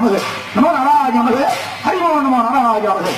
நமது நம நாராஜ நமது ஹரிமோ நம நாராஜ நமது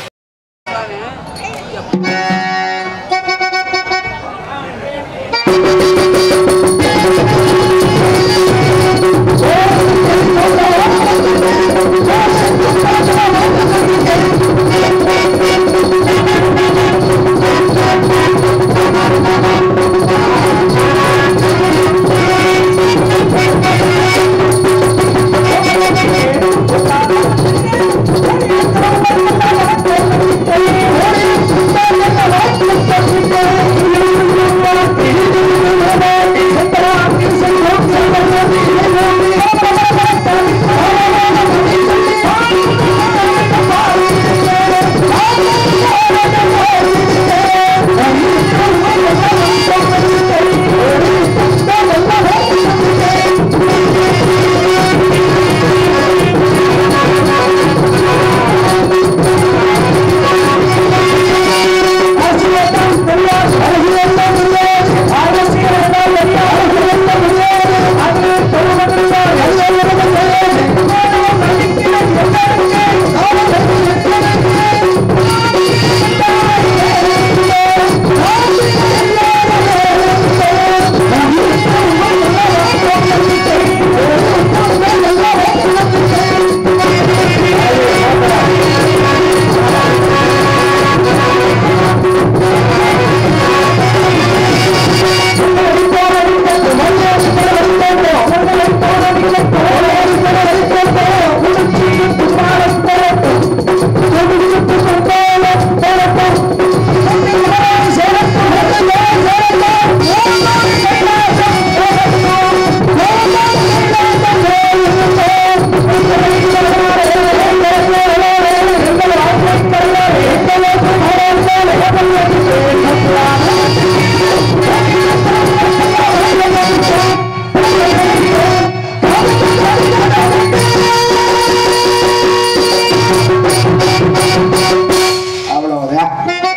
அவ்வளவுதான்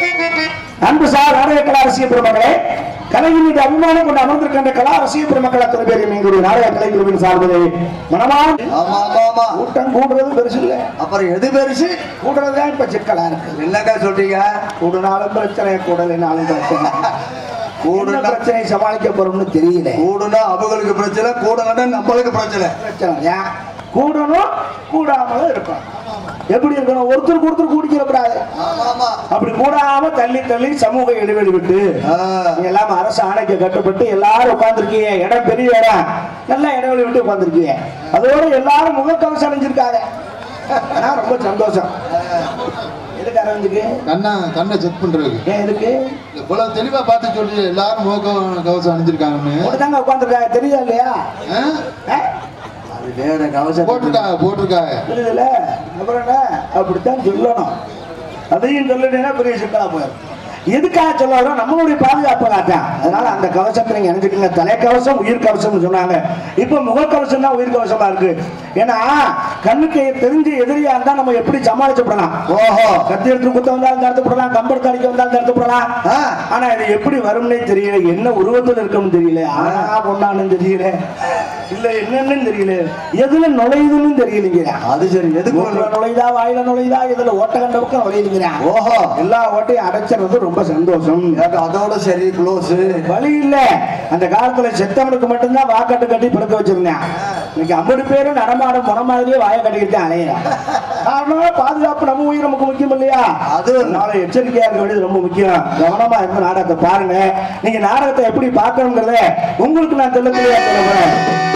அன்பு சார் நாடக கலா ரசிக பெருமக்களே கலையின் மீது அபிமானம் கொண்டு அமர்ந்திருக்கின்ற கலா ரசிக பெருமக்கள் அத்தனை பேரும் எங்களுடைய நாடக கலை குழுவின் சார்பது மனமான ஆமா ஆமா ஆமா கூட்டம் கூடுறது பெருசு இல்ல அப்புறம் எது பெருசு கூடுறதுதான் இப்ப சிக்கலா இருக்கு என்னக்கா சொல்றீங்க கூடுனாலும் பிரச்சனை கூடலைனாலும் பிரச்சனை கூடுன கூடுனா பிரச்சனை சமாளிக்க போறோம்னு தெரியல கூடுனா அவங்களுக்கு பிரச்சனை கூடலன்னா நம்மளுக்கு பிரச்சனை பிரச்சனை ஏன் கூடணும் கூடாமலும் இருக்கணும் எப்படி இருக்கணும் ஒருத்தருக்கு ஒருத்தர் கூடிக்கிற கூடாது ஆமா ஆமா அப்படி கூடாம தள்ளி தள்ளி சமூக இடைவெளி விட்டு ஆ. நீங்க எல்லாம் அரசு ஆணைக்கு கட்டுப்பட்டு எல்லாரும் உட்கார்ந்துருக்கீங்க இடம் பெரிய இடம் நல்லா இடைவெளி விட்டு உட்கார்ந்துருக்கீங்க அதோட எல்லாரும் முகக்கவசம் அணிஞ்சிருக்காங்க ஆனா ரொம்ப சந்தோஷம் எதுக்கு அரைஞ்சுக்கு கண்ணா கண்ணை செக் பண்றதுக்கு ஏன் எதுக்கு இவ்வளவு தெளிவா பார்த்து சொல்லி எல்லாரும் முக கவசம் அணிஞ்சிருக்காங்கன்னு தாங்க உட்காந்துருக்காங்க தெரியுதா இல்லையா ஆ? ஆ? அது வேற கவசம் போட்டிருக்காங்க போட்டிருக்காங்க புரியுதுல அப்புறம் என்ன அப்படித்தான் சொல்லணும் அதையும் சொல்லலைன்னா பெரிய சிக்கலா போயிடும் எதுக்காக சொல்ல வரோம் நம்மளுடைய பாதுகாப்புக்காகத்தான் அதனால அந்த கவசத்தை நீங்க நினைச்சுக்கோங்க தலைக்கவசம் உயிர் கவசம்னு சொன்னாங்க இப்ப முகக்கவசம் தான் உயிர் கவசமா இருக்கு ஏன்னா கண்ணுக்கு தெரிஞ்சு எதிரியா இருந்தா நம்ம எப்படி சமாளிச்சுப்படலாம் ஓஹோ கத்தி எடுத்து குத்த வந்தாலும் தடுத்துப்படலாம் கம்பெடுத்து அடிக்க வந்தாலும் தடுத்துப்படலாம் ஆ. ஆனா இது எப்படி வரும்னே தெரியல என்ன உருவத்துல இருக்கும்னு தெரியல ஆனா பொண்ணான்னு தெரியல இல்ல என்னன்னு தெரியல எதுல நுழையுதுன்னு தெரியலங்கிறேன் அது சரி எதுக்கு மூக்குல நுழையுதா வாயில நுழையுதா இதுல ஓட்ட கண்டவுக்கு நுழையுதுங்கிறேன் ஓஹோ எல்லா ஓட்டையும் அடைச்சிறது ரொம்ப சந்தோஷம் எனக்கு அதோட சரி க்ளோஸ் வழி இல்ல அந்த காலத்துல செத்தவனுக்கு மட்டும்தான் வாக்கட்டு கட்டி படுக்க வச்சிருந்தேன் இன்னைக்கு ஐம்பது பேரும் நடமாடும் முறை மாதிரியே வாயை கட்டிக்கிட்டு அலையிறான் காரணம் பாதுகாப்பு நம்ம உயிர் நமக்கு முக்கியம் இல்லையா அது அதனால எச்சரிக்கையா இருக்க வேண்டியது ரொம்ப முக்கியம் கவனமா இருந்து நாடகத்தை பாருங்க நீங்க நாடகத்தை எப்படி பார்க்கணுங்கிறத உங்களுக்கு நான் தெளிவாக சொல்ல போறேன்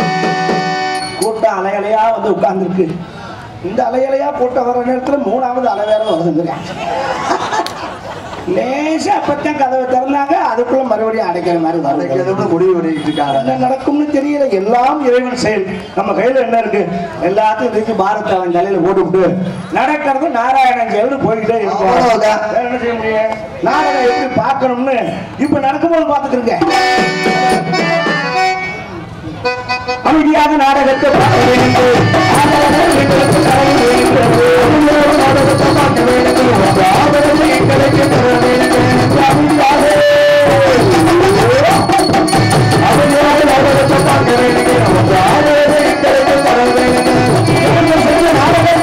கூட்டம் அலையலையா வந்து உட்கார்ந்துருக்கு இந்த அலையலையா கூட்டம் வர நேரத்துல மூணாவது அலை வேற வருதுங்கிறேன் லேசா அப்பத்தான் கதவை திறந்தாங்க அதுக்குள்ள மறுபடியும் அடைக்கிற மாதிரி அன்னைக்கு வருது எதோ முடிவு பண்ணிட்டு இருக்காங்க என்ன நடக்கும்னு தெரியல எல்லாம் இறைவன் செயல் நம்ம கையில என்ன இருக்கு எல்லாத்தையும் தூக்கி பாரத்தை அவன் தலையில போட்டுவிட்டு நடக்கிறது நாராயணன் செயல்னு போய்கிட்டே இருக்கும் அவ்வளவுதான். வேற என்ன செய்ய முடியும் நாடகம் எப்படி பார்க்கணும்னு இப்ப நடக்கும்போது பார்த்துட்டு இருக்கேன் அமைதியாக நாடகத்தை பார்க்க வேண்டும் ஆதரவு எங்களுக்கு தர வேண்டும். அமைதியாக நாடகத்தை பார்க்க வேண்டும். உங்க ஆதரவு எங்களுக்கு தர வேண்டும். அமைதியாக அமைதியாக நாடகத்தை பார்க்க வேண்டும். உங்க ஆதரவு எங்களுக்கு தர வேண்டும். நீங்கள் செய்த நாடகத்தை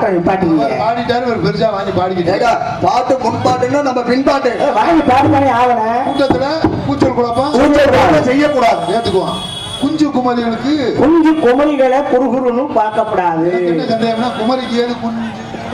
பாட்டை நிப்பாட்டுவீங்க அவர் பாடிட்டாரு ஒரு பெருசா வாங்கி ஏடா பாடிக்கிட்டு பாட்டு முன்பாட்டுன்னா நம்ம பின்பாட்டு ஏய், வாங்கி பாடுதானே ஆகணும் கூட்டத்துல கூச்சல் குழப்பம் கூச்சல் செய்யக்கூடாது ஏத்துக்குவான் குஞ்சு குமரிகளுக்கு குஞ்சு குமரிகளை குறுகுறுன்னு பார்க்கப்படாது எனக்கு என்ன சந்தேகம்னா குமரிக்கு ஏது குஞ்சு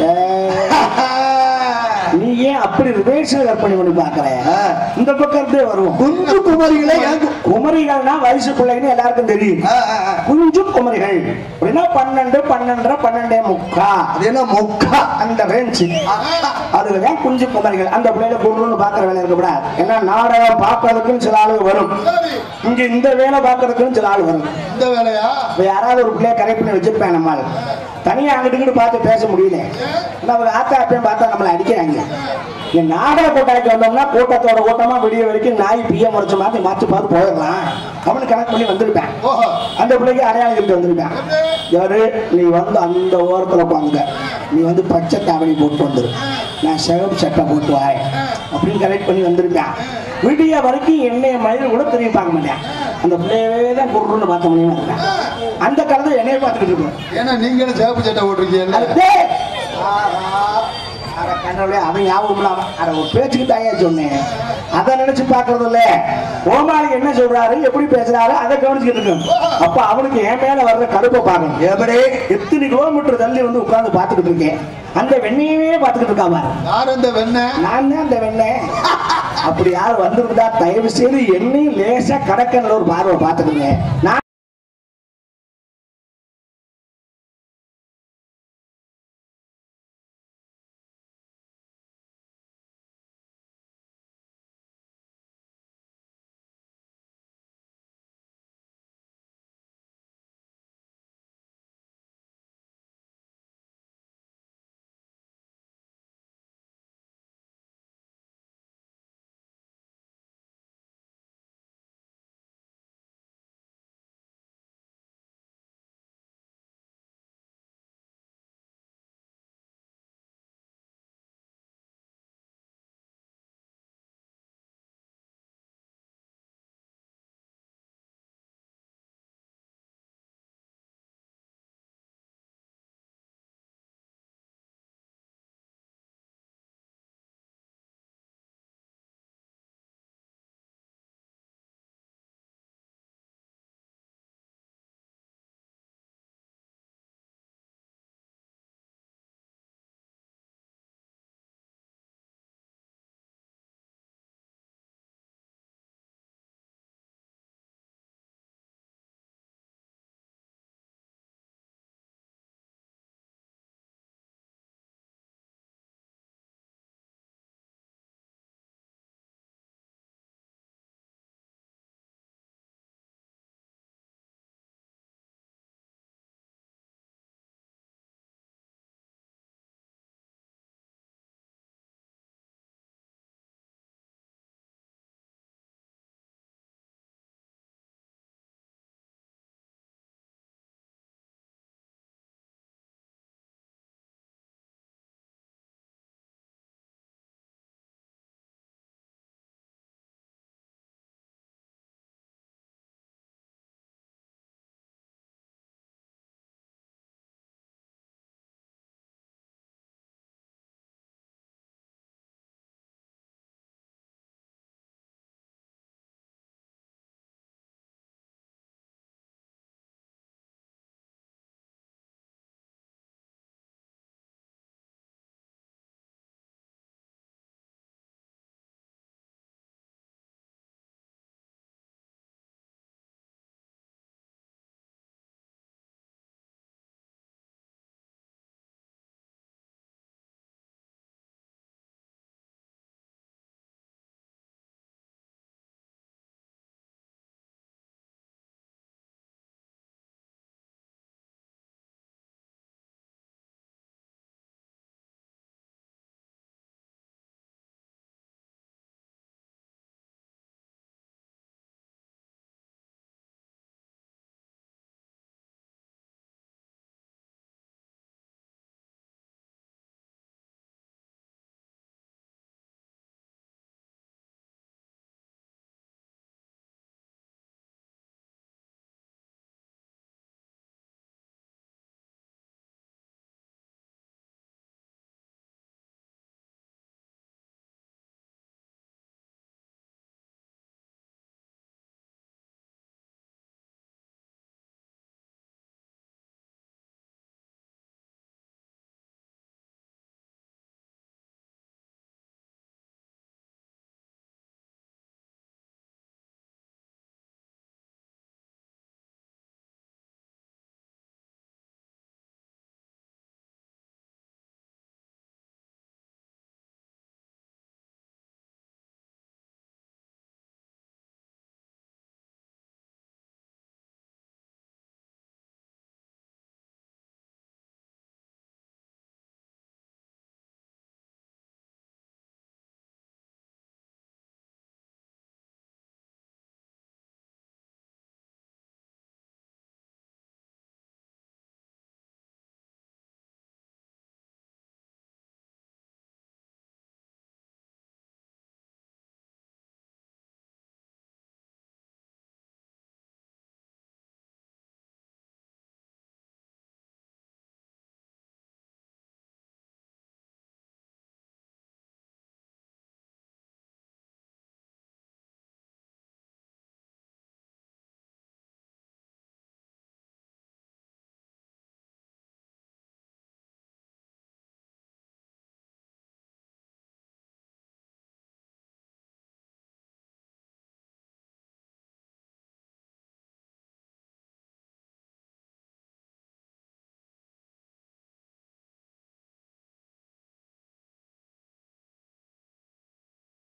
நீ ஏன் அப்படி ரிவேஷன் கற்பனை பண்ணி பாக்குற ஆ. இந்த பக்கம் இருந்தே வருவோம் குஞ்சு குமரிகளே எனக்கு குமரிகள்னா வயசு பிள்ளைன்னு எல்லாருக்கும் தெரியும் ஆ, ஆ, ஆ. குஞ்சு குமரிகள் அப்படின்னா பன்னெண்டு பன்னெண்டரை பன்னெண்டே முக்கா அது என்ன மொக்கா அந்த ரேஞ்சு அதுலதான் குஞ்சு குமரிகள் அந்த பிள்ளைல பொருள்னு பாக்குற வேலை இருக்கக்கூடாது ஏன்னா நாடகம் பார்க்கறதுக்குன்னு சில ஆளு வரும் சரி இங்க இந்த வேலை பார்க்கறதுக்குன்னு சில ஆள் வரும் இந்த வேலையா இப்ப யாராவது ஒரு பிள்ளைய கரெக்ட் பண்ணி வச்சிருப்பேன் நம்மால் தனியா அங்கிட்டு இங்கிட்டு பார்த்து பேச முடியல நம்ம ஆத்தா அப்பயும் பார்த்தா நம்மளை அடிக்கிறாங்க இந்த நாடக கூட்டாய்க்கு வந்தோம்னா கூட்டத்தோட கூட்டமா விடிய வரைக்கும் நாய் பிய முறைச்ச மாதிரி மாற்றி பார்த்து போயிடலாம் அவனுக்கு கணக்கு பண்ணி வந்திருப்பேன் ஓஹோ அந்த பிள்ளைக்கு அடையாளம் கிட்ட வந்திருப்பேன் யாரு நீ வந்து அந்த ஓரத்துல உட்காந்துக்க நீ வந்து பச்சை தாவணி போட்டு வந்துரு நான் சிவப்பு சட்டை போட்டு வாய் அப்படின்னு கரெக்ட் பண்ணி வந்திருப்பேன் விடிய வரைக்கும் என்னைய மனிதன் கூட திரும்பி பார்க்க மாட்டேன் அந்த பிள்ளையவே தான் குருன்னு பார்த்த முடியுமா இருக்கேன் அந்த காலத்துல என்னைய பார்த்துக்கிட்டு இருக்கோம் ஏன்னா நீங்களும் சேப்பு சட்டை போட்டிருக்கீங்கல்ல அது டேய், ஆஹா, அட கண்டவளே, அவன் ஞாபகம் இல்லாம அட ஒரு பேச்சுக்கு தாயா சொன்னேன் அதை நினைச்சு பாக்குறது இல்ல ஓமாளி என்ன சொல்றாரு எப்படி பேசுறாரு அதை கவனிச்சுக்கிட்டு இருக்கணும் அப்ப அவனுக்கு என் மேல வர்ற கடுப்பை பார்க்கணும் எப்படி எத்தனை கிலோமீட்டர் தள்ளி வந்து உட்கார்ந்து பார்த்துக்கிட்டு இருக்கேன் அந்த வெண்ணையவே பார்த்துக்கிட்டு இருக்காம யார் இந்த வெண்ணெய் நான் தான் அந்த வெண்ணெய் அப்படி யார் வந்திருந்தா தயவு செய்து என்னையும் லேசா கடற்கரையில் ஒரு பார்வை பார்த்துக்குங்க நான்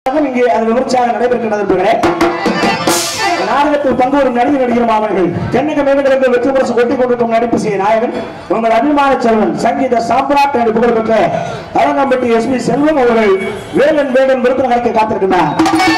இங்கே அது விமர்சையாக நடைபெறுகின்றது நண்பர்களே. நாடகத்தில் பங்கு வரும் நடிகர் நடிகர் மாமன்கள் தென்னக மேகங்களுக்கு வெற்றி பரிசு கொட்டி கொண்டிருக்கும் நடிப்பு செய்ய நாயகன் உங்கள் அபிமான செல்வன் சங்கீத சாம்ராட் என்று புகழ்பெற்ற அரங்கம்பட்டி எஸ் பி செல்வம் அவர்கள் வேலன் வேடன் விருப்பம் அளிக்க காத்திருக்கின்றார்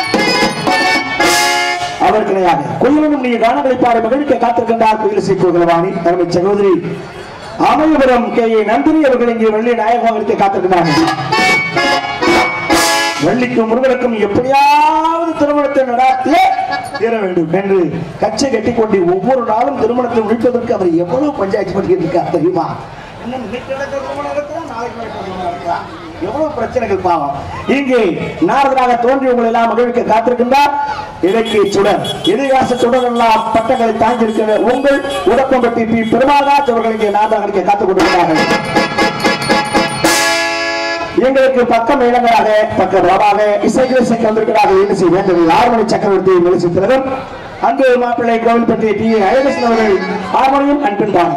அவர் கிடையாது குயிலும் நீ கானங்களை பாடி மகிழ்க்க காத்திருக்கின்றார் குயிலிசை கோகுலவாணி தலைமை சகோதரி அமயபுரம் கே ஏ நந்தினி அவர்கள் இங்கே வெள்ளி நாயகம் அளிக்க காத்திருக்கிறார்கள் வள்ளிக்கும் முருகனுக்கும் எப்படியாவது திருமணத்தை நடாத்தியே தீர வேண்டும் என்று கச்சை கட்டி கொண்டு ஒவ்வொரு நாளும் திருமணத்தை முடிப்பதற்கு அவர் எவ்வளவு பஞ்சாயத்து பண்ணிக்கிட்டு இருக்கார் தெரியுமா இன்னும் இன்னைக்கு நடக்கிற திருமணம் இருக்குதா, நாளைக்கு நடக்கிற திருமணம் இருக்குதா? எவ்வளவு பிரச்சனைகள் பாவம் இங்கே நாரதராக தோன்றி உங்களை எல்லாம் மகிழ்விக்க காத்திருக்கின்றார் இலக்கிய சுடர் இதிகாச சுடர் எல்லாம் பட்டங்களை தாங்கி இருக்கிற உங்கள் உடப்பம்பட்டி பி பெருமாதாஸ் அவர்கள் இங்கே நாரதராக காத்துக் கொண்டிருக்கிறார்கள் எங்களுக்கு பக்கம் இளங்களாக பக்க பலமாக இசைகளை சேர்க்க வந்திருக்கிறார்கள் என்ன செய்ய வேண்டும் ஆறுமணி சக்கரவர்த்தி மெலிசி திலகம் அன்பு மாப்பிள்ளை கோவில்பட்டி டி அழகசன் அவர்கள் ஆறுமணியும் அன்பின் தான்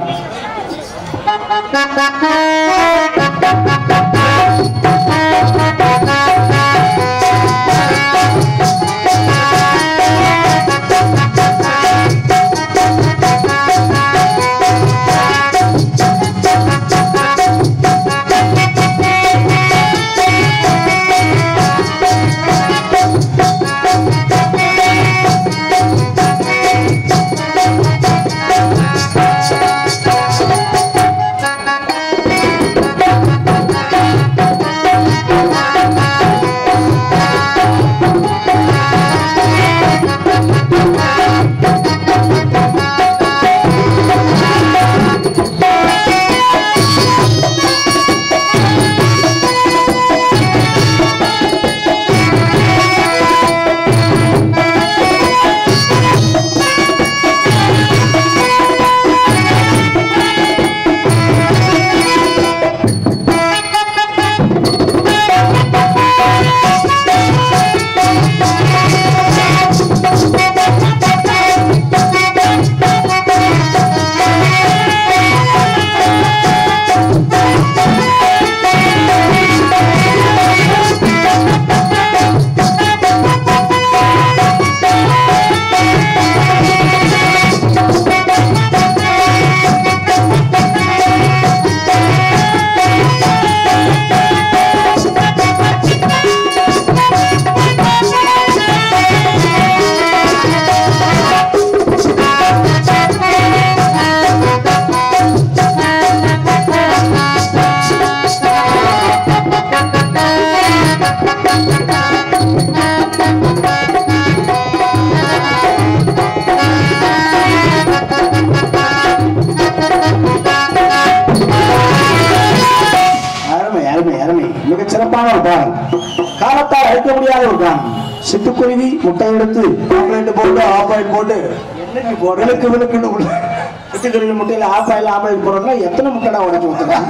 அருமை அருமை அருமை மிகச் சிறப்பான ஒரு பாடல் காலத்தால் அழிக்க முடியாத ஒரு காலம் சிட்டுக்குருவி முட்டை எடுத்து ஆம்லேட் போட்டு ஆஃப் ஆயில் போட்டு என்னைக்கு போடுறது விளக்கு விளக்குன்னு உள்ள சிட்டுக்குருவி முட்டையில ஆஃப் ஆயில் ஆம்பளை போடுறோம்னா எத்தனை முட்டைடா உடச்சு ஊத்துறான்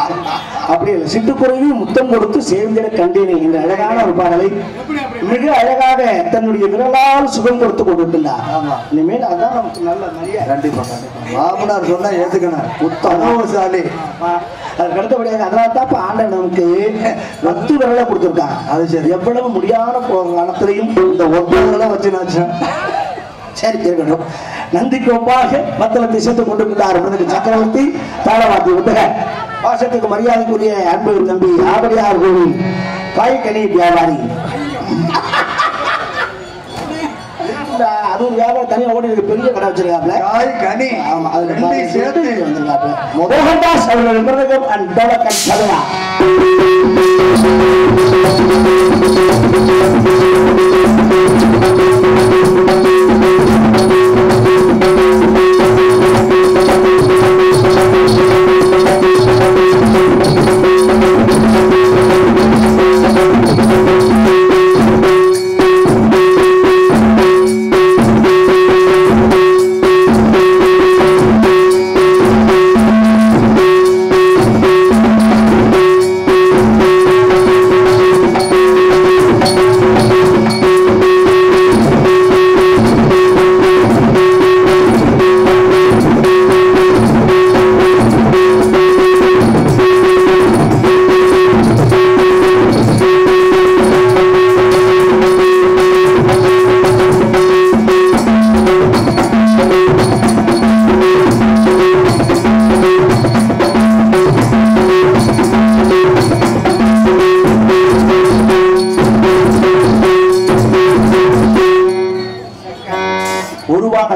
அப்படி இல்லை சிட்டுக்குருவி முத்தம் கொடுத்து சேர்ந்திட கண்டேனே என்ற அழகான ஒரு பாடலை மிக அழகாக தன்னுடைய விரலால் சுகம் கொடுத்து கொண்டிருக்கிறார் ஆமா. இனிமேல் அதான் நமக்கு நல்ல மரியாதை கண்டிப்பா கண்டிப்பா மாமனார் சொன்னா ஏத்துக்கணும் உத்தமசாலி அதுக்கு அடுத்தபடியாக அதனால தான் இப்ப ஆண்டவன் நமக்கு பத்து விரலை கொடுத்துருக்கான் அது சரி. எவ்வளவு முடியாத காலத்திலையும் இந்த ஒப்பந்தெல்லாம் வச்சு நாச்சு சரி இருக்கட்டும் நந்திக்கு ஒப்பாக மத்தளத்தை சேர்த்து கொண்டிருக்கிறார் மனிதனுக்கு சக்கரவர்த்தி தாளவாத்தி விட்டுக பாசத்துக்கு மரியாதைக்குரிய அன்பு தம்பி ஆபடியார் கோவில் காய்கனி வியாபாரி இந்த அது ஒரு வியாபாரம் தனியா ஓடி இருக்கு பெரிய கடை வச்சிருக்காப்ல காய் கனி ஆமா அதுல ரெண்டையும் சேர்த்து வந்திருக்காப்ல மோகன்தாஸ் அவர்கள் மிருதகம் அண்ட் டோலக்கன் சதுரா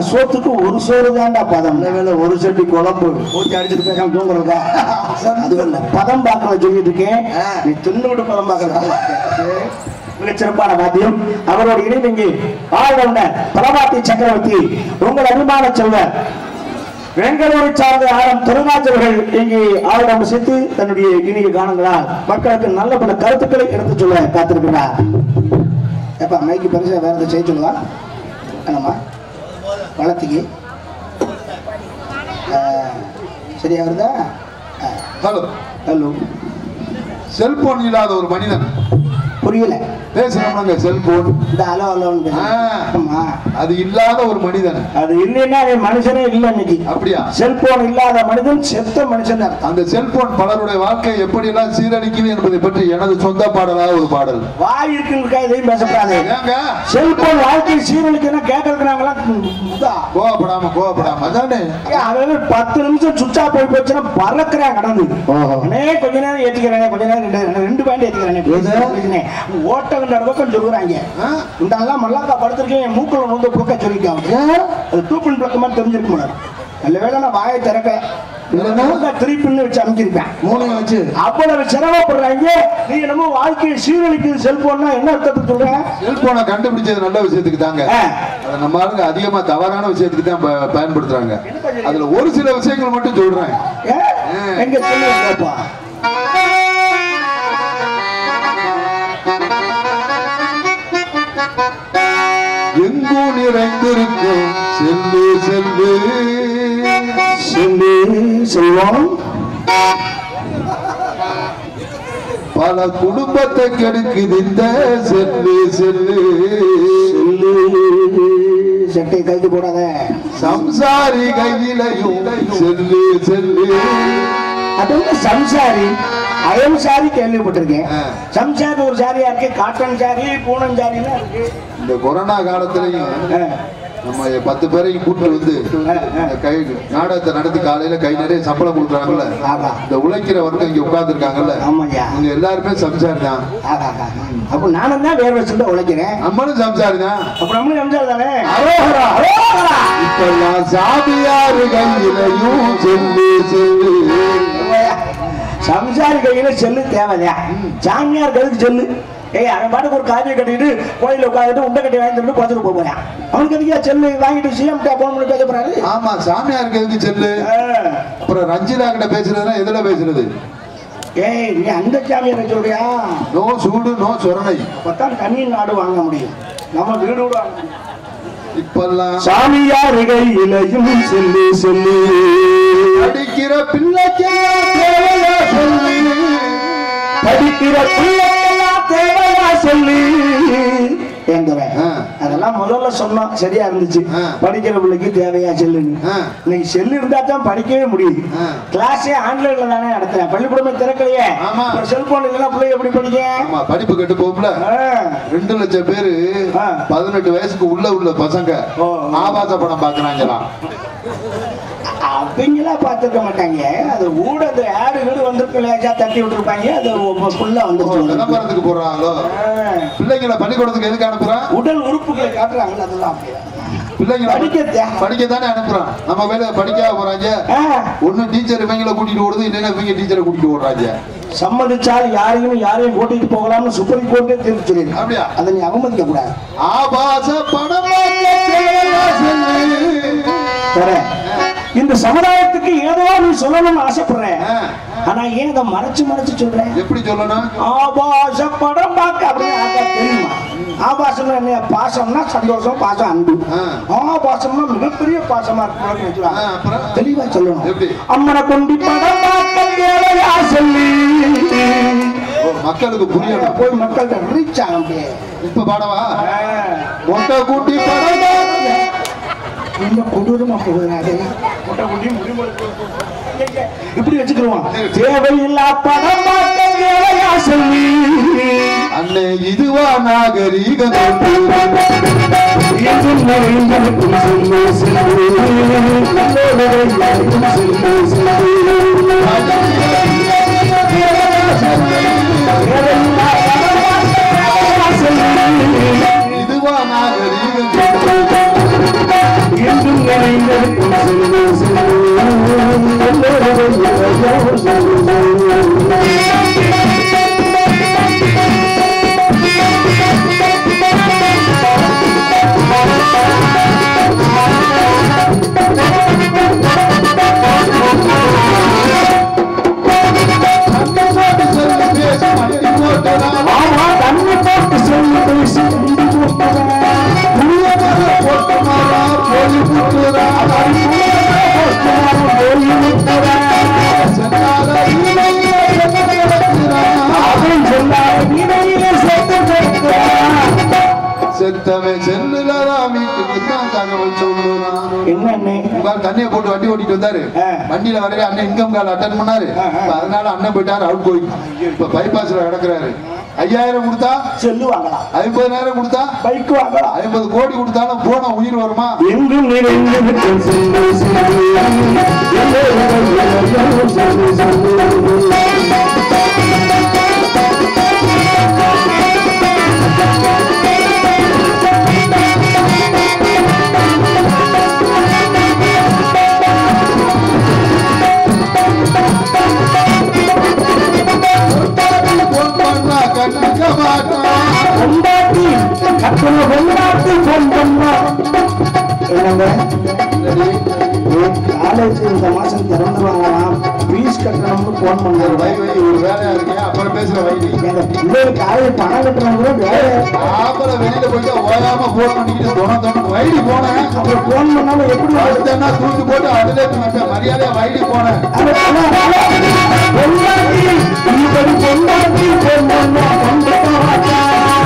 சோத்துக்கு ஒரு சோறு தான்டா பதம் வேலை ஒரு சட்டி குழம்பு ஊற்றி அடிச்சுட்டு பேசாம தூங்குறதா அது இல்ல பதம் பார்க்கல சொல்லிட்டு இருக்கேன் நீ தின்னுவிட்டு பதம் பார்க்கல மிகச் சிறப்பான வாத்தியம் அவரோட இணைந்து ஆளுநர் பலவாத்தி சக்கரவர்த்தி உங்கள் அபிமான செல்வர் பெங்களூரை சார்ந்த ஆரம் திருநாச்சவர்கள் இங்கே ஆளுநர் சேர்த்து தன்னுடைய இனிய கானங்களால் மக்களுக்கு நல்ல பல கருத்துக்களை எடுத்துச் சொல்ல காத்திருக்கிறார் எப்பா மைக்கு பரிசா வேற எதாவது செய்ய சொல்லுவா என்னம்மா வளர்த்திக்கு சரியா வருதா ஹலோ ஹலோ செல்போன் இல்லாத ஒரு மனிதன் புரியல பேசுறோம்னாங்க செல்போன் இந்த அலோ அலோன்னு ஆ. ஆமா அது இல்லாத ஒரு மனிதன் அது இல்லைன்னா அவன் மனுஷனே இல்லை இன்னைக்கு அப்படியா செல்போன் இல்லாத மனிதன் செத்த மனுஷன் தான் அர்த்தம் அந்த செல்போன் பலருடைய வாழ்க்கையை எப்படியெல்லாம் சீரழிக்குது என்பதை பற்றி எனது சொந்த பாடலாக ஒரு பாடல் வாய் இருக்குன்னு இதையும் பேசக்கூடாது ஏங்க செல்போன் வாழ்க்கை சீரழிக்குன்னா கேட்கறதுக்கு நாங்களாம் இதா. கோவப்படாம கோவப்படாம அதானே ஏன் அதாவது பத்து நிமிஷம் சுவிட்ச் ஆஃப் போய் போச்சுன்னா பறக்கிறேன் கடந்து அண்ணே கொஞ்ச நேரம் ஏத்திக்கிறேன் கொஞ்ச நேரம் ரெண்டு ரெண்டு பாயிண்ட் ஏத்திக்கிறேன் ஓட்ட பக்கம் சொல்லுறாங்க ஆ? இந்த எல்லாம் மல்லாக்கா படுத்திருக்கேன் மூக்குல வந்து புக்க சொல்லிக்காங்க அது டூப்பின் பக்கம் மாதிரி தெரிஞ்சிருக்க முடியாது நல்ல வேளை நான் வாயை திறக்க இல்லைன்னா திருப்பின்னு வச்சு அமைச்சிருப்பேன் மூணையும் வச்சு அவ்வளவு சிரமப்படுறாங்க நீ என்னமோ வாழ்க்கையை சீரழிக்குது செல்போன்னா என்ன அர்த்தத்தை சொல்ற செல்போனை கண்டுபிடிச்சது நல்ல விஷயத்துக்கு தாங்க ஆ. அதை நம்ம ஆளுங்க அதிகமா தவறான விஷயத்துக்கு தான் ப- பயன்படுத்துறாங்க அதுல ஒரு சில விஷயங்கள் மட்டும் சொல்றேன் ஏ? எங்க சொல்லுங்க கேப்பா எங்கும் நிறைந்திருக்கும் செல்லு செல்லு சொல்லி செல்வம் பல குடும்பத்தை கெடுக்குது இந்த செல்லு செல்லு சொல்லு சட்டை கழுத்து போடாத சம்சாரி கையிலையும் செல்லு செல்லு அது வந்து சம்சாரி அயம் சாரி கேள்விப்பட்டிருக்கேன் ஆ. சம்சாரி ஒரு சாரியா இருக்கு காட்டன் சாரி பூனம் சாரிலாம் இருக்கு இந்த கொரோனா காலத்திலையும் ஆ. நம்ம பத்து பேரையும் கூட்டு வந்து இந்த கை நாடகத்தை நடத்தி காலையில கை நிறைய சம்பளம் கொடுக்குறாங்கல்ல ஆமா இந்த உழைக்கிற வர்க்கம் இங்க உட்கார்ந்து இருக்காங்கல்ல ஆமாய்யா அவங்க எல்லாருமே சம்சாரி தான் ஆகா, ஆகா. அப்ப நானும் தான் வேர்வை சொல்ல உழைக்கிறேன் நம்மளும் சம்சாரி தான் அப்ப நம்மளும் சம்சாரி தானே அரோகரா. அரோகரா. இப்பெல்லாம் சாமியாரு கையிலையும் செல்லு செல்லு சம்சாரி கையில செல்லு தேவையா சாமியார் கைக்கு செல்லு ஏய் அவன் பாட்டுக்கு ஒரு காரியம் கட்டிட்டு கோயில உட்காந்துட்டு உண்டை கட்டி வாங்கிட்டு பார்த்துட்டு போக போறான் அவனுக்கு எதுக்கா செல்லு வாங்கிட்டு சிஎம் போன் பண்ணி பேச போறாரு ஆமா சாமியாருக்கு எதுக்கு செல்லு ஆ. அப்புறம் ரஞ்சிதா கிட்ட பேசுறதுனா எதுல பேசுறது ஏய் நீ அந்த சாமியாரை சொல்றியா நோ சூடு நோ சொரணை அப்பதான் தனி நாடு வாங்க முடியும் நம்ம வீடு கூட வாங்க முடியும் இப்பெல்லாம் சாமியார் கையிலையும் செல்லு செல்லு படிக்கிற பிள்ளைக்கெல்லாம் தேவையா சொல்லு படிக்கிற பிள்ளைக்கெல்லாம் தேவையா சொல்லு ஏங்குறேன் ஆ. அதெல்லாம் முதல்ல சொன்னோம் சரியா இருந்துச்சு ஆ. படிக்கிற பிள்ளைக்கு தேவையா செல்லுன்னு ஆ. இன்னைக்கு செல்லு இருந்தா தான் படிக்கவே முடியுது ஆ. கிளாஸே ஆன்லைன்ல தானே நடத்துறேன் பள்ளிக்கூடமே திறக்கலையே ஆமா. செல்போன் இல்லைன்னா பிள்ளை எப்படி படிக்க ஆமா படிப்பு கெட்டு போகும்ல ஆ. ரெண்டு லட்சம் பேரு ஆ. பதினெட்டு வயசுக்கு உள்ள உள்ள பசங்க ஓ. ஆபாச படம் பாக்குறாங்களாம் அவங்களாம் பார்த்துருக்க மாட்டாங்க அது ஊட அந்த ஆடு வீடு வந்திருக்கு லேசா தட்டி விட்டுருப்பாங்க அது ஃபுல்லா வந்துருச்சு விளம்பரத்துக்கு போடுறாங்களோ ஆ. பிள்ளைங்களை பள்ளிக்கூடத்துக்கு எதுக்கு அனுப்புறான் உடல் உறுப்புகளை காட்டுறாங்கல்ல அதெல்லாம் அப்படியே. பிள்ளைங்களை படிக்க படிக்க தானே அனுப்புறான் நம்ம வேலை படிக்க போறாங்க ஆ, ஒண்ணு டீச்சர் இவங்களை கூட்டிட்டு ஓடுது இல்லைன்னா இவங்க டீச்சரை கூட்டிட்டு ஓடுறாங்க சம்மதிச்சால் யாரையும் யாரையும் கூட்டிட்டு போகலாம்னு சுப்ரீம் கோர்ட்டே தீர்ப்பு சொல்லியிருக்கு அப்படியா அதை நீ அவமதிக்க கூடாது ஆபாச படம் பார்க்க தேவையா சொல்லு. தர இந்த சமுதாயத்துக்கு ஏதோ நீ சொல்லணும்னு ஆசைப்படுறேன் ஆ. ஆனா ஏன் அதை மறைச்சு மறைச்சு சொல்றேன் எப்படி சொல்லணும் ஆபாச படம் பார்க்க அப்படின்னு ஆக்கா தெரியுமா ஆபாசம்னா என்ன பாசம்னா சந்தோஷம் பாசம் அன்பு ஆ. ஆபாசம்னா மிகப்பெரிய பாசமா இருக்கு ஆ, அப்புறம்? தெளிவா சொல்லணும் எப்படி? அம்மனை கொண்டு படம் பார்க்க தேவையா சொல்லி ஓ, மக்களுக்கு புரியணும் போய் மக்கள்கிட்ட ரீச் ஆக முடியாது இப்ப பாடவா ஆ. மொட்டை கூட்டி படம் பார்க்க ரொம்ப கொடூரமா போகுது முட்டை குட்டி முடிவு இப்படி வச்சுக்கிடுவோம் தேவையில்லா படம் பார்க்க தேவையா சொல்லி அண்ணே இதுவா நாகரீகம் என்றும் நிறைந்திருக்கும் செல்வ செல்வி. நம்மோடு யாருக்கும் செல்வ செல்வி. தேவையில்லா படம் பார்க்க தேவையா சொல்லி இதுவா நாகரீகம் என்றும் செல்லவே செல்லுலதான் வீட்டுக்கு தான் தகவல் சொல்லுறான் என்ன அண்ணே உங்கள் தண்ணியை போட்டு வண்டி ஓட்டிட்டு வந்தாரு ஆ. வண்டியில வரையில அண்ணன் இன்கம் கால் அட்டன் பண்ணாரு ஆ, ஆ. இப்ப அதனால அண்ணன் போயிட்டாரு அவுட் கோயிங் இப்ப பைபாஸ்ல கிடக்குறாரு ஐயாயிரம் கொடுத்தா செல்லு வாங்கலாம் ஐம்பதாயிரம் கொடுத்தா பைக் வாங்கலாம் ஐம்பது கோடி கொடுத்தாலும் போன உயிர் வருமா எங்கும் நிறைந்து விட்டோம் செல்வ செல்வி. எல்லோரும் எல்லோரும் செல்வ செல்வி. போன் பண்ணா கண்டுக்க மாட்டான் கொண்டாட்டி கட்டண கொண்டாட்டி போன் பண்ணா என்னங்க காலேஜ் இந்த மாசம் திறந்துருவாங்களாம் ஃபீஸ் கட்டணும்னு போன் ஒரு பண்ணாரு வை வை ஒரு வேலையா இருக்கேன் அப்புறம் பேசுற வைடி எங்க பிள்ளைகள் காலேஜ் பணம் கட்டணும் கூட வேலை அப்புறம் வெளியில போயிட்டு ஓயாம போன் பண்ணிக்கிட்டு தொண தொண வைடி போனேன் அப்புறம் போன் பண்ணாலும் எப்படி அடுத்தா தூக்கி போட்டு அதுல மரியாதையா வைடி போனேன் அது பணம், பணம். கொண்டாட்டி இப்படி கொண்டாட்டி போன் பண்ணா கண்டிப்பா மாட்டா.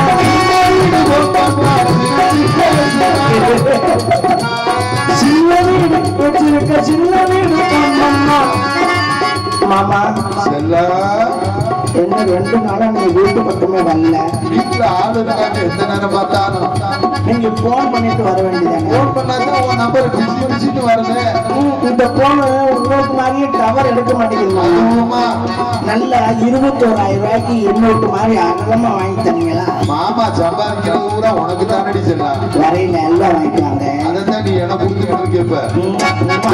சின்ன வீடு வச்சிருக்க சின்ன வீடு போன் பண்ணா மாமா செல்லா என்ன ரெண்டு நாளா நீ வீட்டு பக்கமே வரல வீட்டுல ஆளு இருக்காங்க எந்த நேரம் பார்த்தாலும் நீங்க போன் பண்ணிட்டு வர வேண்டியதானே போன் பண்ணாதான் உன் நம்பர் பிசி பிசின்னு வருது ம், இந்த போன் உங்களுக்கு மாதிரியே டவர் எடுக்க மாட்டேங்குது அதுவுமா நல்ல இருபத்தோராயிரம் ரூபாய்க்கு இன்னொரு மாதிரி அகலமா வாங்கி தந்தீங்களா மாமா சம்பாதிக்கிறது பூரா உனக்கு தானடி செல்லா வரையில எல்லாம் வாங்கிக்கலாங்க அதை தான் நீ எனக்கு கொடுத்துக்கிட்டு இருக்க இப்ப ம்,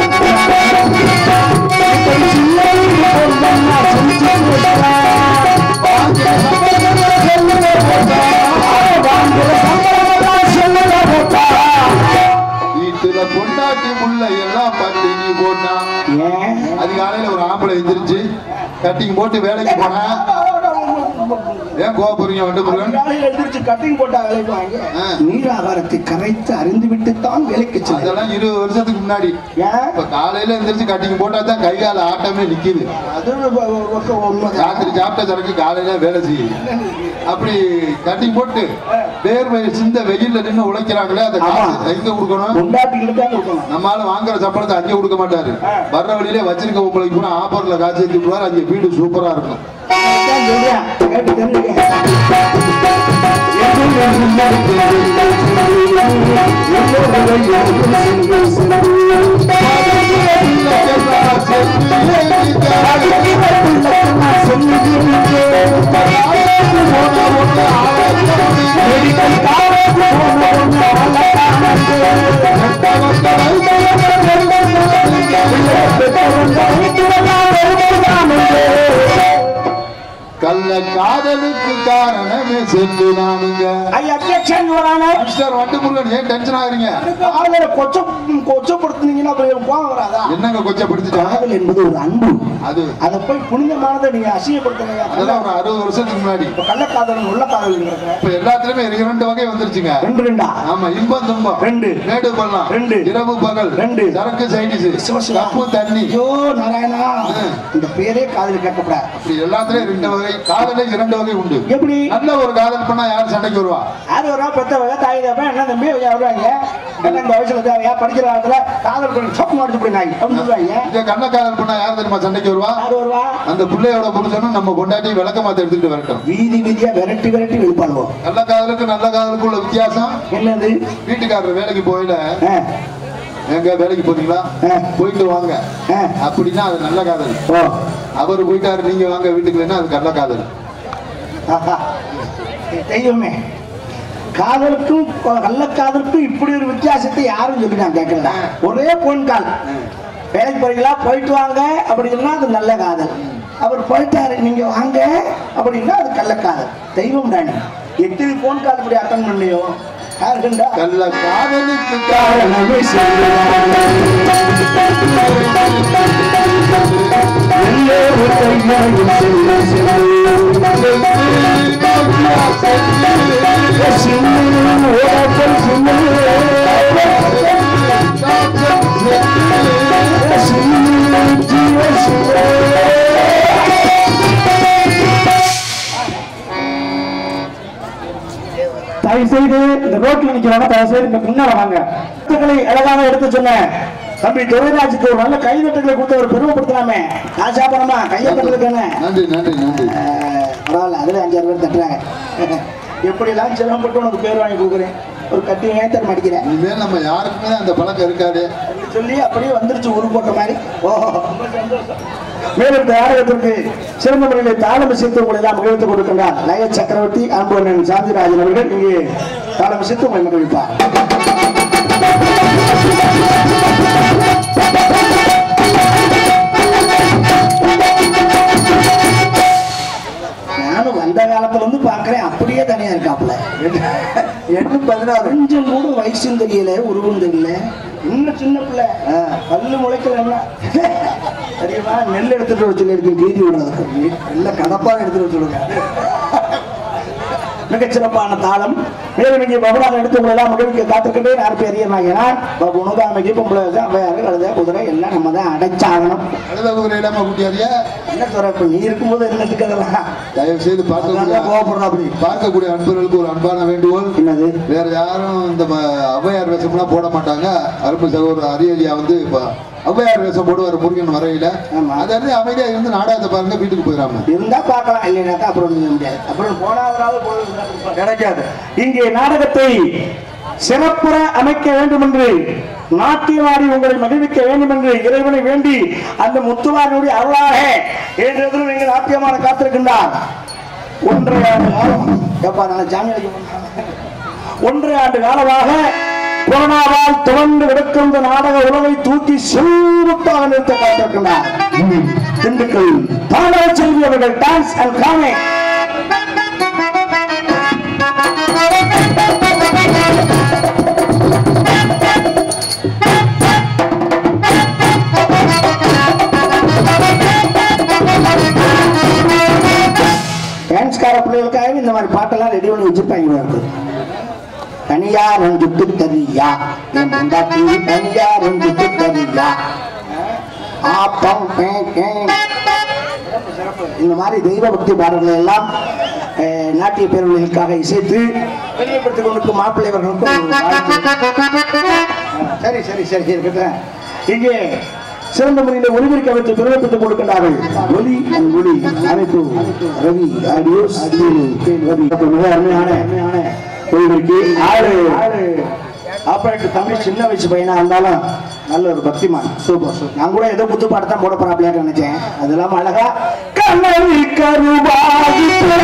இப்படி சின்ன வீடு போன் பண்ணா சிரிச்சு போட்டா. வாங்குற சம்பளமெல்லாம் சொல்லுங்க போட்டா. வீட்டுல பொண்டாட்டி முள்ள எல்லாம் பண்ணி நீ போனா ஏன் அதிகாலையில ஒரு ஆம்பளை எந்திரிச்சு கட்டிங் போட்டு வேலைக்கு போனா ஏன் கோபுறீங்க வந்து முருகன் காலையில எந்திரிச்சு கட்டிங் போட்டா வேலைக்கு வாங்க ஆ. நீராகாரத்தை கரைத்து அறிந்து விட்டு தான் வேலைக்கு செல்ல அதெல்லாம் இருபது வருஷத்துக்கு முன்னாடி ஏன் இப்ப காலையில எந்திரிச்சு கட்டிங் போட்டா தான் கை கால ஆட்டமே நிக்குது அது ஒரு ப- ஒரு பக்கம் உண்மைதான் ராத்திரி சாப்பிட்ட சரக்கு காலையில வேலை செய்யுது அப்படி கட்டிங் போட்டு வேர்வை சிந்த வெயில்ல நின்னு உழைக்கிறாங்களே அதை ஆமா. காசு எங்க கொடுக்கணும் கொண்டாட்டிக்கிட்டு தான் கொடுக்கணும் நம்மால வாங்குற சம்பளத்தை அங்கே கொடுக்க மாட்டாரு ஆ. வர்ற வழியிலே வச்சிருக்க உங்களுக்கு கூட ஆப்பர்ல காசு ஏத்தி விடுவாரு அங்க வீடு சூப்பரா இருக்கும் அதான் சொல்றேன். கேட்டு தெரிஞ்சுக்க. கள்ள காதலுக்கு காரணமே சென்று நானுங்க ஐயா, objection, Your Honor. மிஸ்டர் வண்டு முருகன் ஏன் டென்ஷன் ஆகுறீங்க காதலை கொச்ச- கொச்சப்படுத்துனீங்கன்னா அப்புறம் எனக்கு கோவம் வராதா? என்னங்க கொச்சப்படுத்திட்டாங்க காதல் என்பது ஒரு அன்பு அது அதை போய் புனிதமானதை நீங்க அசிங்கப்படுத்துறீங்க அதெல்லாம் ஒரு அறுபது வருஷத்துக்கு முன்னாடி இப்ப கள்ளக்காதல் உள்ள காதல் இப்ப எல்லாத்துலயுமே இரண்டு வகை வந்துருச்சுங்க ரெண்டு ரெண்டா ஆமா இன்பம் துன்பம் ரெண்டு. மேடு பள்ளம் ரெண்டு. இரவு பகல் ரெண்டு. சரக்கு சைடிஸ் சிவ சிவா. கப்பு தண்ணி ஐயோ நாராயணா இந்த பேரே காதல் கேட்கக்கூடாது அப்படி எல்லாத்துலயும் ரெண்டு வகை காதலே இரண்டு வகை உண்டு எப்படி நல்ல ஒரு காதல் பண்ணா யார் சண்டைக்கு வருவா யாரு வரா பெத்தவங்க தாய் தப்ப என்ன தம்பி ஐயா வருவாங்க என்ன இந்த வயசுல தேவையா படிக்கிற காலத்துல காதல் பண்ணி சொப்பு மாட்டு போய் நாய் அப்படின்னு சொல்லுவாங்க இங்க கண்ண காதல் பண்ணா யார் தெரியுமா சண்டைக்கு வருவா யாரு வருவா அந்த பிள்ளையோட புருஷனும் நம்ம கொண்டாட்டி விளக்க மாத்த எடுத்துட்டு வரட்டும் வீதி வீதியா விரட்டி விரட்டி எழுப்பாளுவோம் நல்ல காதலுக்கு நல்ல காதலுக்கு உள்ள வித்தியாசம் என்னது வீட்டுக்காரர் வேலைக்கு போயில ஆ, எங்க வேலைக்கு போறீங்களா ஆ. போயிட்டு வாங்க ஆ. அப்படின்னா அது நல்ல காதல் ஓ அவர் போயிட்டாரு நீங்க வாங்க வீட்டுக்கு வேணா அது கள்ள காதல் ஆஹா. தெய்வமே காதலுக்கும் நல்ல காதலுக்கும் இப்படி ஒரு வித்தியாசத்தை யாரும் சொல்லி நான் கேட்கல ஒரே பொன் கால் வேலைக்கு போறீங்களா போயிட்டு வாங்க அப்படின்னா அது நல்ல காதல் அவர் போயிட்டாரு நீங்க வாங்க அப்படின்னா அது கள்ளக்காதல் தெய்வம் தானே எத்தனை போன் கால் இப்படி அட்டன் பண்ணியோ யாருக்குண்டா கள்ள காதலுக்கு காரணம் காரணமே தயவு செய்து இந்த ரோட்ல நிக்கிறவங்க தயவு செய்து இந்த முன்னால வாங்க கருத்துக்களை அழகாக எடுத்து சொன்னேன் தம்பி துரைராஜுக்கு ஒரு நல்ல கைதட்டுகளை கொடுத்து ஒரு பெருமைப்படுத்தலாமே காசா பணமா கையெழுத்துக்கு என்ன நன்றி நன்றி நன்றி ஆஹ், பரவாயில்ல அதுல அஞ்சாறு பேர் தட்டுறாங்க எப்படிலாம் சிரமப்பட்டு உனக்கு பேர் வாங்கி கொடுக்குறேன் ஒரு கட்டி ஏத்தர் மடிக்கிறேன் இனிமேல் நம்ம யாருக்குமே அந்த பழக்கம் இருக்காது அப்படி சொல்லி அப்படியே வந்துருச்சு உரு போட்ட மாதிரி ஓஹோ மேலும் இந்த நாடகத்திற்கு சிறந்த முறையில் தாளம் இசைத்து உங்களை எல்லாம் மகிழ்த்து கொடுக்கின்றார் லய சக்கரவர்த்தி அன்புவன் சாந்திராஜன் அவர்கள் இங்கே தாளம் இசைத்து உங்களை மகிழ்ப்பார் நானும் வந்த காலத்துல இருந்து பாக்குறேன் அப்படியே தனியா இருக்காப்புல எட்டு பதினாறு கொஞ்சம் கூட வயசும் தெரியல உருவம் தெரியல இன்னும் சின்ன பிள்ளை பல்லு முளைக்கல என்ன தெரியுமா நெல் எடுத்துட்டு வர சொல்லியிருக்கேன் கீதி விடுறதுக்கு இல்ல கடப்பாக எடுத்துட்டு சொல்லுங்க மிகச்சிறப்பான தாளம் மேலும் இங்கே பபுலாக எடுத்து உங்களை எல்லாம் மகிழ்விக்க காத்திருக்கின்றேன் யார் பேர் நான் பாபு உனகாமைக்கு பொம்பளை அவையாக கழுத குதிரை எல்லாம் நம்ம தான் அடைச்சாகணும் கழுத குதிரை இல்லாம குட்டியாரியா என்ன சொல்ற இப்ப நீ இருக்கும்போது என்னத்துக்கு அதெல்லாம் தயவு செய்து பார்க்கக்கூடிய அதனால கோவப்படுறா அப்படி பார்க்கக்கூடிய அன்பர்களுக்கு ஒரு அன்பான வேண்டுகோள் என்னது வேற யாரும் இந்த ம- ஔவையார் வேஷம்லாம் போட மாட்டாங்க அருமை சகோதரர் அரியலியா வந்து இப்ப ஔவையார் வேஷம் போடுவார் முருகன் வரையில ஆமா. அது வந்து அமைதியா இருந்து நாடகத்தை பாருங்க வீட்டுக்கு போயிடாம இருந்தா பார்க்கலாம் இல்லைனாக்கா அப்புறம் ஒண்ணும் செய்ய முடியாது அப்புறம் போனாவதாவது போனது கிடைக்காது இங்கே நாடகத்தை சிறப்புற அமைக்க வேண்டும் என்று நாட்டியமாடி உங்களை மகிழ்விக்க வேண்டும் என்று இறைவனை வேண்டி அந்த முத்துவாரனுடைய அருளாக என்றதும் எங்கள் நாட்டியமான காத்திருக்கின்றார் ஒன்றரை ஆண்டு காலம் எப்பா நான் ஜாமி அடிக்க போறேன். ஒன்றரை ஆண்டு காலமாக கொரோனாவால் துவண்டு கிடக்கும் இந்த நாடக உலகை தூக்கி செல்வத்தாக நிறுத்த காத்திருக்கின்றார் திண்டுக்கல் தாண்டவ செல்வி அவர்கள் டான்ஸ் அண்ட் காமிக் டான்ஸ்கார பிள்ளைகளுக்காக இந்த மாதிரி பாட்டெல்லாம் ரெடி பண்ணி வச்சிருப்பாங்க இவருக்கு. தனியா ரெண்டு தனியா என் பொண்டாட்டி தனியா ரெண்டு தனியா ஆப்பம் பே, பே. இந்த மாதிரி தெய்வ பக்தி பாடல்களை எல்லாம் அஹ், நாட்டிய பேரவர்களுக்காக இசைத்து வெளியப்படுத்திக் கொண்டிருக்கும் மாப்பிள்ளைவர்களுக்கும் ஒரு வாழ்த்து. சரி சரி சரி இருக்கட்டும் இங்கே சிறந்த முறையில் ஒளிபெருக்க வைத்து பிறப்பித்துக் கொடுக்கின்றார்கள் ஒலி அண்ட் ஒளி அமைப்பு ரவி ஆடியோஸ் ரவி மிக அருமையான அருமையான ஒளிபெருக்கி ஆறு ஆப்பரேட்டர் தமிழ் சின்ன வயசு பையனா இருந்தாலும் நல்ல ஒரு பக்திமான் சூப்பர் சூப்பர் நான் கூட ஏதோ புத்து பாட்டு தான் போட போறாப்லையா நினைச்சேன் அது இல்லாம அழகா கண்ணவி கருவாகி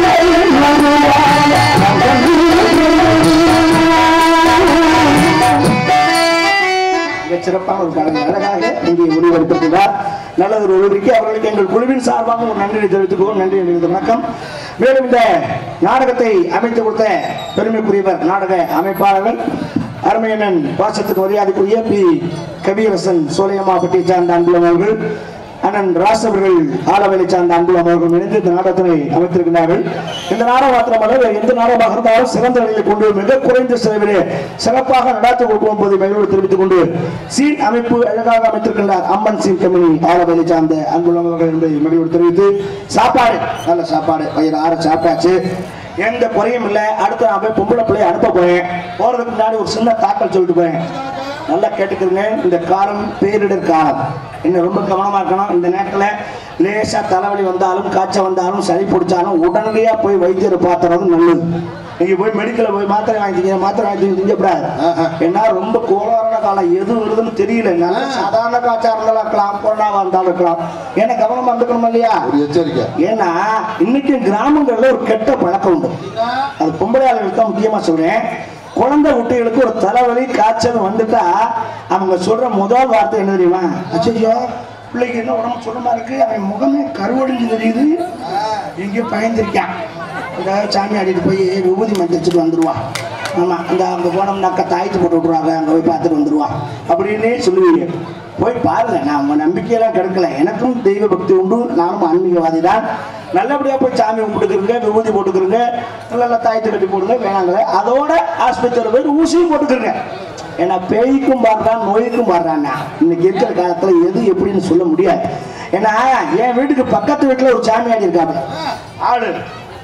மிகச் சிறப்பான ஒரு பாடல் அழகாக இங்கே ஒளிபரப்பிருக்கிறார் நல்லது ஒரு ஒளிபரப்பி அவர்களுக்கு எங்கள் குழுவின் சார்பாக ஒரு நன்றி தெரிவித்துக்கோம் நன்றி தெரிவித்த வணக்கம் மேலும் இந்த நாடகத்தை அமைத்து கொடுத்த பெருமைக்குரியவர் நாடக அமைப்பாளர்கள் அருமையண்ணன் பாசத்துக்கு மரியாதைக்குரிய பி கவியரசன் சோலையம்மாப்பட்டியை சார்ந்த அன்புலம் அவர்கள் அண்ணன் ராஸ் அவர்கள் ஆலவேலை சார்ந்த அன்புலம் அவர்கள் இணைந்து இந்த நாடகத்தினை அமைத்திருக்கிறார்கள் இந்த நாடகம் மாத்திரமல்ல வேறு எந்த நாடகமாக இருந்தாலும் சிறந்த நிலையை கொண்டு மிக குறைந்த செலவிலே சிறப்பாக நடாத்தி கொடுக்கும் போது மகிழ்வு தெரிவித்துக் கொண்டு சீன் அமைப்பு அழகாக அமைத்திருக்கின்றார் அம்மன் சீன் கம்பெனி ஆலவேலை சார்ந்த அன்புலம் அவர்கள் என்பதை மகிழ்வு தெரிவித்து சாப்பாடு நல்ல சாப்பாடு வயிறு ஆற சாப்பிட்டாச்சு எந்த குறையும் இல்லை அடுத்து நான் போய் பொம்பளை பிள்ளைய அனுப்ப போறேன் போறதுக்கு முன்னாடி ஒரு சின்ன தாக்கல் சொல்லிட்டு போறேன் நல்லா கேட்டுக்கிறங்க இந்த காலம் பேரிடர் காலம் இன்னும் ரொம்ப கவனமா இருக்கணும் இந்த நேரத்துல லேசா தலைவலி வந்தாலும் காய்ச்சல் வந்தாலும் சளி பிடிச்சாலும் உடனடியா போய் வைத்தியரை பார்த்துறது நல்லது நீங்க போய் மெடிக்கல்ல போய் மாத்திரை வாங்கிட்டீங்க மாத்திரை வாங்கி திங்கப்படாது ஆஹா. ஏன்னா ரொம்ப கோளாறான காலம் எது வருதுன்னு தெரியல நல்ல சாதாரண காய்ச்சா இருந்தாலும் இருக்கலாம் கொரோனாவா இருந்தாலும் இருக்கலாம் ஏன்னா கவனமா இருந்துக்கணும் இல்லையா ஒரு எச்சரிக்கை ஏன்னா இன்னைக்கு கிராமங்கள்ல ஒரு கெட்ட பழக்கம் உண்டு அது பொம்பளை ஆளுங்களுக்கு தான் முக்கியமா சொல்றேன் குழந்தை குட்டிகளுக்கு ஒரு தலைவலி காய்ச்சல் வந்துட்டா அவங்க சொல்ற முதல் வார்த்தை என்ன தெரியுமா அச்சோ பிள்ளைக்கு என்ன உடம்பு சுடமா இருக்கு அவன் முகமே கருவடிஞ்சு தெரியுது எங்கேயோ பயந்துருக்கான் ஏதாவது சாமி ஆடிட்டு போய் விபூதி மந்திரிச்சுட்டு வந்துருவான் ஆமா அந்த அங்க போனோம்னாக்கா தாயத்து போட்டு விட்ருவாங்க அங்க போய் பார்த்துட்டு வந்துருவான் அப்படின்னே சொல்லுவீங்க போய் பாருங்க நான் உங்க நம்பிக்கையெல்லாம் கெடுக்கல எனக்கும் தெய்வ பக்தி உண்டு நானும் ஆன்மீகவாதி தான் நல்லபடியா போய் சாமி கும்பிட்டுக்கிறங்க விபூதி போட்டுக்கிறங்க நல்லா தாயத்து கட்டி போடுங்க வேணாங்களே அதோட ஆஸ்பத்திரியில் போய் ஊசியும் போட்டுக்கிறங்க ஏன்னா பேய்க்கும் பாடுறான் நோய்க்கும் பாடுறான்னா இன்னைக்கு இருக்கிற காலத்துல எது எப்படின்னு சொல்ல முடியாது ஏன்னா என் வீட்டுக்கு பக்கத்து வீட்டுல ஒரு சாமியாடி இருக்காங்க ஆளு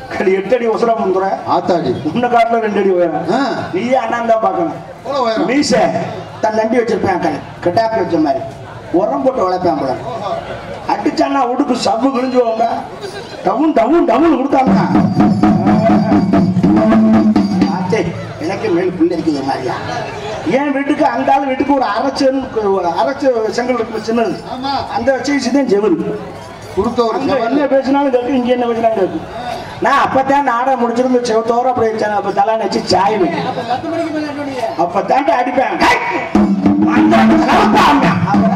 கடி எட்டு அடி உசரம் வந்துற ஆத்தாடி உன்ன காட்டுல ரெண்டு அடி உயரம் ஆ. நீயே அண்ணன் தான் பார்க்கணும் எவ்வளவு உயரம்? மீச தன் நண்டி வச்சிருப்பேன் கண் கட்டாப்பி வச்ச மாதிரி உரம் போட்டு வளர்ப்பேன் போல அடிச்சானா உடுக்கு சவ்வு கிழிஞ்சுவாங்க டவுன் டவுன் டவுன் கொடுத்தாங்க ஆச்சே எனக்கு மேல் பிள்ளை இருக்குது மாதிரியா என் வீட்டுக்கு அந்த ஆள் வீட்டுக்கு ஒரு அரைச்சன் ஒரு அரைச்ச செங்கல் இருக்கு சின்னது ஆமா. அந்த வச்சு தான் ஜெவல் கொடுத்த ஒரு அங்க செவல். என்ன பேசினாலும் கேட்கு இங்க என்ன பேசினாலும் கேட்கு நான் அப்பதான் நாடகம் முடிச்சிருந்து செவத்தோர அப்படி வச்சேன் அப்ப தலை நச்சு சாயுவேன் அப்பதான் அடிப்பேன் ஹை! அந்த கருப்பா அம்மா.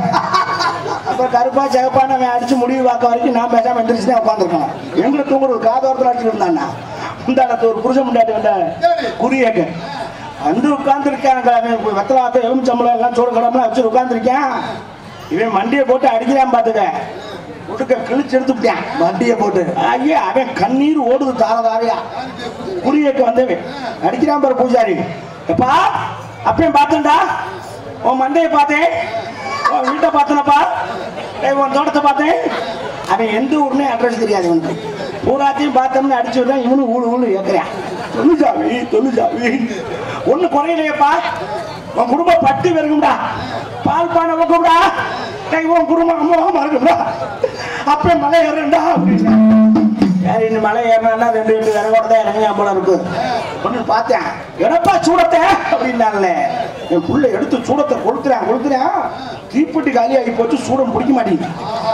அப்ப கருப்பா சிவப்பான அவன் அடிச்சு முடிவு பார்க்க வரைக்கும் நான் பேசாம எந்திரிச்சு தான் உட்காந்துருக்கேன் எங்களை தூங்குறது காதோரத்தில் அடிச்சுட்டு இருந்தாண்ணா முந்தானத்து ஒரு புருஷன் முன்னாடி வந்த குறியேக்க வந்து உட்காந்துருக்கேன் அவன் வெத்தலாத்த எலுமிச்சம்பளம் எல்லாம் சோறு கடமெல்லாம் வச்சு உட்காந்துருக்கேன் இவன் மண்டியை போட்டு அடிக்கிறான் பார்த்துக்க உடுக்க கிழிச்சு எடுத்துக்கிட்டேன் வண்டியை போட்டு ஐயா அவன் கண்ணீர் ஓடுது தார தாரையா குறியேக்க வந்தவன் அடிக்கிறான் பாரு பூஜாரி எப்பா அப்பயும் பார்த்தேன்டா உன் மண்டையை பார்த்தேன் உன் வீட்டை பார்த்தனப்பா ஏய், உன் தோட்டத்தை பார்த்தேன் அவன் எந்த ஊர்னே அட்ரஸ் தெரியாது இவனுக்கு பூராத்தையும் பார்த்தோம்னு அடிச்சு விட்டான் இவனு ஊழு ஊழு ஏக்குறான் சொல்லு சாமி சொல்லு சாமி ஒண்ணு குறையிலையப்பா உன் குடும்பம் பட்டு வருகும்டா பால் பானை வைக்கும்டா டேய், உன் குடும்பம் அம்மாவா இருக்கும்டா அப்ப மலை ஏறண்டா அப்படின்னு யார் இந்த மலை ஏறினா ரெண்டு ரெண்டு விறகோட தான் இறங்கியா போல இருக்கு ஒன்று பார்த்தேன் எடப்பா சூடத்தை அப்படின்னாங்களே என் புள்ள எடுத்து சூடத்தை கொளுத்துறேன் கொளுத்துறேன் தீப்பெட்டி காலியாகி போச்சு சூடம் பிடிக்க மாட்டேங்குது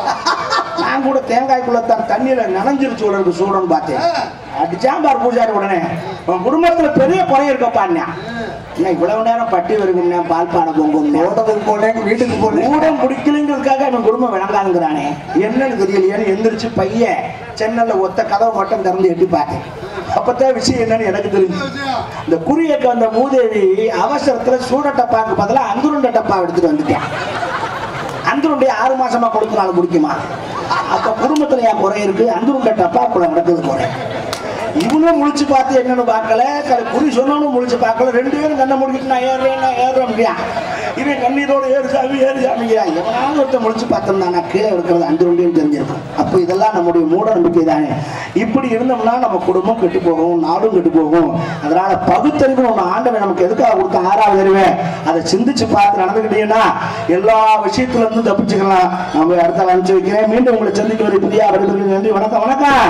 நான் கூட தேங்காய்க்குள்ள தான் தண்ணியில நனைஞ்சிருச்சு உள்ள இருக்கு சூடன்னு பார்த்தேன் அடிச்சான் பார் பூஜாரி உடனே உன் குடும்பத்துல பெரிய குறை இருக்கப்பா என்ன இவ்வளவு நேரம் பட்டி வருகும்னா பால் பாட பொங்கும் தோட்டத்துக்கு போனேன் வீட்டுக்கு போனேன் மூடம் பிடிக்கலைங்கிறதுக்காக இவன் குடும்பம் விளங்காதுங்கிறானே என்னன்னு தெரியலையேன்னு எந்திரிச்சு பையன் சென்னல்ல ஒத்த கதவை மட்டும் திறந்து எட்டி பார்த்தேன் அப்பதான் விஷயம் என்னன்னு எனக்கு தெரிஞ்சு இந்த குறியக்க வந்த மூதேவி அவசரத்துல சூட டப்பாக்கு பதிலா அந்துருண்ட டப்பா எடுத்துட்டு வந்துட்டேன் அந்துருண்டைய ஆறு மாசமா கொடுத்தனால குடிக்குமா அப்ப குடும்பத்துல என் குறை இருக்கு அந்துருண்ட டப்பா கூட நடக்குது குறை இவனும் முழிச்சு பார்த்து என்னன்னு பார்க்கல க- குறி சொன்னவனும் முழிச்சு பார்க்கல ரெண்டு பேரும் கண்ணை முடிக்கிட்டு நான் ஏறுறேன் நான் ஏறுறேன் முடியா இவன் கண்ணீரோட ஏறு சாமி ஏறு சாமிங்கிறா எவனாவது ஒருத்தன் முழிச்சு பார்த்தோம்னா நான் கீழே இருக்கிறது அஞ்சு ரெண்டையும் தெரிஞ்சிருக்கும் அப்போ இதெல்லாம் நம்முடைய மூட நம்பிக்கை தானே இப்படி இருந்தோம்னா நம்ம குடும்பம் கெட்டு போகும் நாடும் கெட்டு போகும் அதனால பகுத்தறிவு ஒன்று ஆண்டவன் நமக்கு எதுக்காக கொடுத்த ஆறாவது அறிவு அதை சிந்திச்சு பார்த்து நடந்துக்கிட்டீங்கன்னா எல்லா விஷயத்துல இருந்து தப்பிச்சுக்கலாம் நம்ம அடுத்த அனுப்பிச்சு வைக்கிறேன் மீண்டும் உங்களை சந்திக்க வரை புதிய அவர்களுக்கு நன்றி வணக்கம் வணக்கம்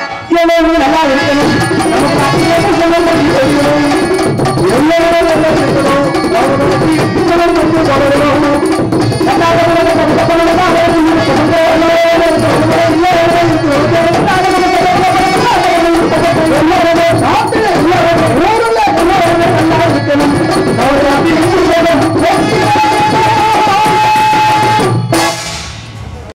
எல்லோரும் நல்லா இருக்கணும் நமக்கு அப்படியே சொல்ல முடியும். எல்லோரும் நல்லா இருக்கணும்.